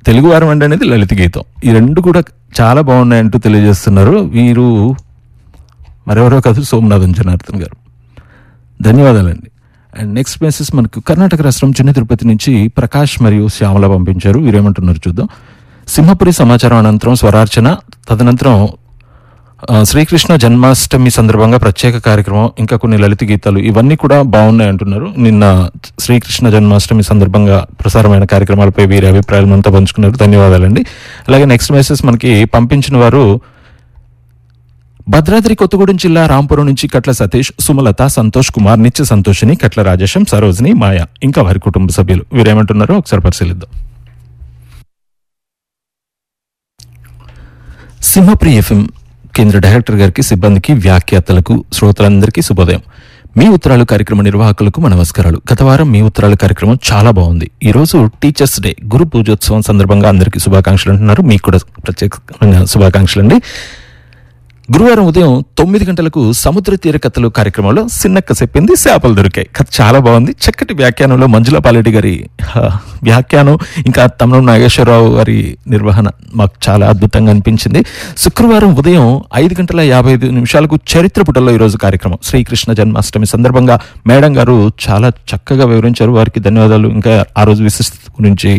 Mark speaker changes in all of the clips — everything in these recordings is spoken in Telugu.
Speaker 1: తెలుగు వారం అండి అనేది లలిత గీతం ఈ రెండు కూడా చాలా బాగున్నాయంటూ తెలియజేస్తున్నారు వీరు మరెవరో కాదు సోమనాథన్ జనార్దన్ గారు ధన్యవాదాలండి అండ్ నెక్స్ట్ మెసేజ్ మనకు కర్ణాటక రాష్ట్రం చిన్న తిరుపతి నుంచి ప్రకాష్ మరియు శ్యామల పంపించారు వీరేమంటున్నారు చూద్దాం సింహపురి సమాచారం అనంతరం స్వరార్చన తదనంతరం ఆ, శ్రీకృష్ణ జన్మాష్టమి సందర్భంగా ప్రత్యేక కార్యక్రమం ఇంకా కొన్ని లలిత గీతాలు ఇవన్నీ కూడా బాగున్నాయి అంటున్నారు నిన్న శ్రీకృష్ణ జన్మాష్టమి సందర్భంగా ప్రసారమైన కార్యక్రమాలపై వీరి అభిప్రాయాలు మనతో పంచుకున్నారు ధన్యవాదాలండి అలాగే నెక్స్ట్ మెసేజ్ మనకి పంపించిన వారు భద్రాద్రి కొత్తగూడెం జిల్లా రాంపురం నుంచి కట్ల సతీష్ సుమలత సంతోష్ కుమార్ నిత్య సంతోషిని కట్ల రాజేశం సరోజిని మాయ ఇంకా వారి కుటుంబ సభ్యులు వీరేమంటున్నారో ఒకసారి పరిశీలిద్దాం సింహప్రి ఎఫ్ఎం కేంద్ర డైరెక్టర్ గారికి సిబ్బందికి వ్యాఖ్యాతలకు శ్రోతలందరికీ శుభోదయం మీ ఉత్తరాలు కార్యక్రమ నిర్వాహకులకు మా నమస్కారాలు గత వారం మీ ఉత్తరాలు కార్యక్రమం చాలా బాగుంది ఈ రోజు టీచర్స్ డే గురు పూజోత్సవం సందర్భంగా అందరికీ శుభాకాంక్షలు అంటున్నారు మీకు కూడా ప్రత్యేకమైన శుభాకాంక్షలు అండి గురువారం ఉదయం తొమ్మిది గంటలకు సముద్ర తీర కథలు కార్యక్రమంలో సిన్నక్క చెప్పింది చేపలు దొరికాయి కథ చాలా బాగుంది చక్కటి వ్యాఖ్యానంలో మంజుల పాలెడ్డి గారి హ, వ్యాఖ్యానం ఇంకా తమనం నాగేశ్వరరావు గారి నిర్వహణ మాకు చాలా అద్భుతంగా అనిపించింది శుక్రవారం ఉదయం ఐదు గంటల యాభై ఐదు నిమిషాలకు చరిత్ర పుటల్లో ఈరోజు కార్యక్రమం శ్రీకృష్ణ జన్మాష్టమి సందర్భంగా మేడం గారు చాలా చక్కగా వివరించారు వారికి ధన్యవాదాలు ఇంకా ఆ రోజు విశిష్టత గురించి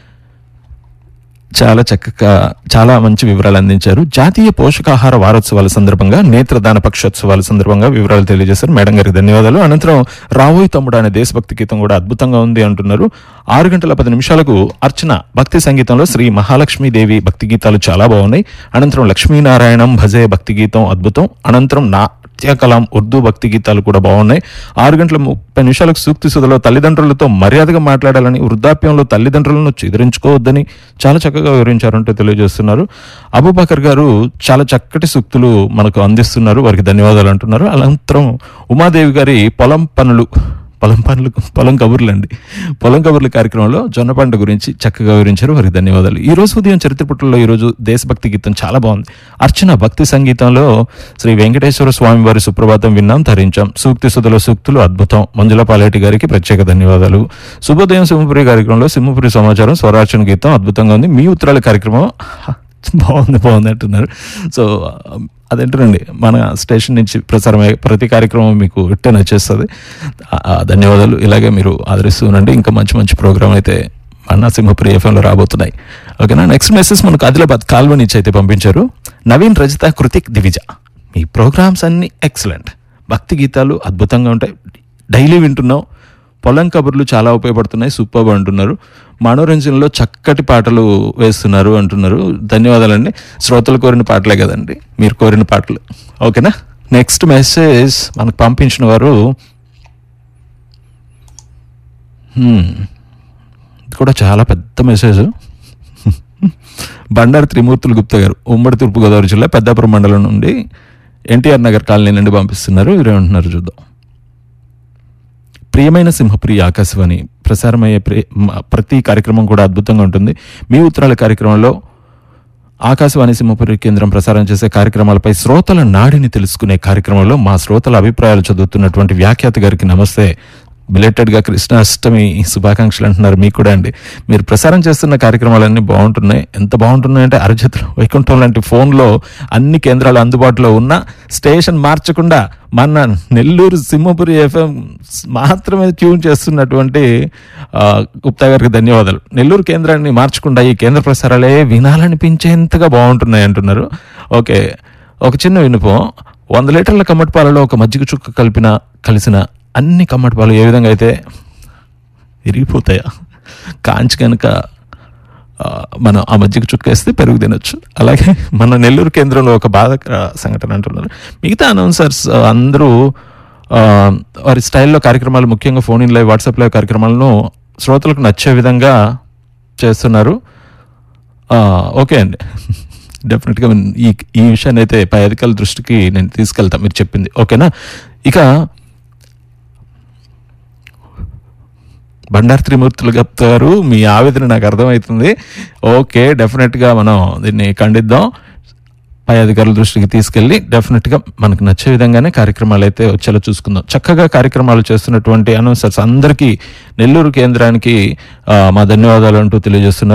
Speaker 1: చాలా చక్కగా చాలా మంచి వివరాలు అందించారు జాతీయ పోషకాహార వారోత్సవాల సందర్భంగా నేత్రదాన పక్షోత్సవాల సందర్భంగా వివరాలు తెలియజేశారు మేడం గారికి ధన్యవాదాలు అనంతరం రావోయ్ తమ్ముడు అనే దేశభక్తి గీతం కూడా అద్భుతంగా ఉంది అంటున్నారు ఆరు గంటల పది నిమిషాలకు అర్చన భక్తి సంగీతంలో శ్రీ మహాలక్ష్మీదేవి భక్తి గీతాలు చాలా బాగున్నాయి అనంతరం లక్ష్మీనారాయణం భజే భక్తి గీతం అద్భుతం అనంతరం నా కలాం ఉర్దూ భక్తి గీతాలు కూడా బాగున్నాయి ఆరు గంటల ముప్పై నిమిషాలకు సూక్తి సుధలో తల్లిదండ్రులతో మర్యాదగా మాట్లాడాలని వృద్ధాప్యంలో తల్లిదండ్రులను చిదిరించుకోవద్దని చాలా చక్కగా వివరించారంటూ తెలియజేస్తున్నారు అబూబకర్ గారు చాలా చక్కటి సూక్తులు మనకు అందిస్తున్నారు వారికి ధన్యవాదాలు అంటున్నారు అనంతరం ఉమాదేవి గారి పొలం పనులు పొలం పనులు పొలం కబుర్లు అండి పొలం కబుర్ల కార్యక్రమంలో జొన్న పంట గురించి చక్కగా వివరించారు వారికి ధన్యవాదాలు ఈ రోజు ఉదయం చరిత్ర పుటల్లో ఈ రోజు దేశభక్తి గీతం చాలా బాగుంది అర్చన భక్తి సంగీతంలో శ్రీ వెంకటేశ్వర స్వామి వారి సుప్రభాతం విన్నాం ధరించాం సూక్తి సుధల సూక్తులు అద్భుతం మంజుల పాలేటి గారికి ప్రత్యేక ధన్యవాదాలు శుభోదయం సింహపురి కార్యక్రమంలో సింహపురి సమాచారం స్వరార్చన గీతం అద్భుతంగా ఉంది మీ ఉత్తరాల కార్యక్రమం బాగుంది బాగుంది అంటున్నారు సో అదేంటండి మన స్టేషన్ నుంచి ప్రసారమయ్యే ప్రతి కార్యక్రమం మీకు ఇట్టే నచ్చేస్తుంది ఆ, ఆ, ధన్యవాదాలు ఇలాగే మీరు ఆదరిస్తూ ఉండండి ఇంకా మంచి మంచి ప్రోగ్రామ్ అయితే మన సింహపురి ఎఫ్ఎంలో రాబోతున్నాయి ఓకేనా నెక్స్ట్ మెసేజ్ మనకు ఆదిలాబాద్ కాల్వ నుంచి అయితే పంపించారు నవీన్ రజిత కృతిక్ దివిజ మీ ప్రోగ్రామ్స్ అన్ని ఎక్సలెంట్ భక్తి గీతాలు అద్భుతంగా ఉంటాయి డైలీ వింటున్నాం పొలం కబుర్లు చాలా ఉపయోగపడుతున్నాయి సూపర్ అంటున్నారు మనోరంజనలో చక్కటి పాటలు వేస్తున్నారు అంటున్నారు ధన్యవాదాలండి శ్రోతలు కోరిన పాటలే కదండి మీరు కోరిన పాటలు ఓకేనా నెక్స్ట్ మెసేజ్ మనకు పంపించిన వారు హ్మ్. ఇది కూడా చాలా పెద్ద మెసేజ్ బండారు త్రిమూర్తులు గుప్తా గారు ఉమ్మడి తూర్పుగోదావరి జిల్లా పెద్దాపురం మండలం నుండి ఎన్టీఆర్ నగర్ కాలనీ నుండి పంపిస్తున్నారు ఇరేమంటున్నారు చూద్దాం ప్రియమైన సింహప్రి ఆకాశవాణి ప్రసారమయ్యే ప్రి మ- ప్రతి కార్యక్రమం కూడా అద్భుతంగా ఉంటుంది మీ ఉత్తరాల కార్యక్రమంలో ఆకాశవాణి సింహపురి కేంద్రం ప్రసారం చేసే కార్యక్రమాలపై శ్రోతల నాడిని తెలుసుకునే కార్యక్రమంలో మా శ్రోతల అభిప్రాయాలు చదువుతున్నటువంటి వ్యాఖ్యాత గారికి నమస్తే బిలేటెడ్ గా కృష్ణాష్టమి శుభాకాంక్షలు అంటున్నారు మీకు కూడా అండి మీరు ప్రసారం చేస్తున్న కార్యక్రమాలన్నీ బాగుంటున్నాయి ఎంత బాగుంటున్నాయంటే అరచేతులు వైకుంఠం లాంటి ఫోన్లో అన్ని కేంద్రాలు అందుబాటులో ఉన్న స్టేషన్ మార్చకుండా మన నెల్లూరు సింహపురి ఎఫ్ఎం మాత్రమే ట్యూన్ చేస్తున్నటువంటి ఆ, గుప్తా గారికి ధన్యవాదాలు నెల్లూరు కేంద్రాన్ని మార్చకుండా ఈ కేంద్ర ప్రసారాలే వినాలనిపించేంతగా బాగుంటున్నాయి అంటున్నారు ఓకే ఒక చిన్న వినుపం వంద లీటర్ల కమ్మటి పాలలో ఒక మజ్జిగ చుక్క కలిపిన కలిసిన అన్ని కమ్మటి పాలు ఏ విధంగా అయితే విరిగిపోతాయా కాంచి కనుక ఆ, మనం ఆ మజ్జిగ చుక్కేస్తే పెరుగు తినొచ్చు అలాగే మన నెల్లూరు కేంద్రంలో ఒక బాధకర సంఘటన అంటున్నారు మిగతా అనౌన్సర్స్ ఆ, అందరూ ఆ, వారి స్టైల్లో కార్యక్రమాలు ముఖ్యంగా phone in live WhatsApp live కార్యక్రమాలను శ్రోతలకు నచ్చే విధంగా చేస్తున్నారు ఆ, ఓకే అండి డెఫినెట్గా ఈ ఈ విషయాన్ని అయితే పై అధికారుల దృష్టికి నేను తీసుకెళ్తాను మీరు చెప్పింది ఓకేనా ఇక బండారు త్రిమూర్తులు గారు మీ ఆవేదన నాకు అర్థమవుతుంది ఓకే డెఫినెట్గా మనం దీన్ని ఖండిద్దాం పై అధికారుల దృష్టికి తీసుకెళ్ళి డెఫినెట్గా మనకు నచ్చే విధంగానే కార్యక్రమాలు అయితే వచ్చేలా చూసుకుందాం చక్కగా కార్యక్రమాలు చేస్తున్నటువంటి అనౌన్సర్స్ అందరికీ నెల్లూరు కేంద్రానికి ఆ, మా ధన్యవాదాలు అంటూ తెలియజేస్తున్నారు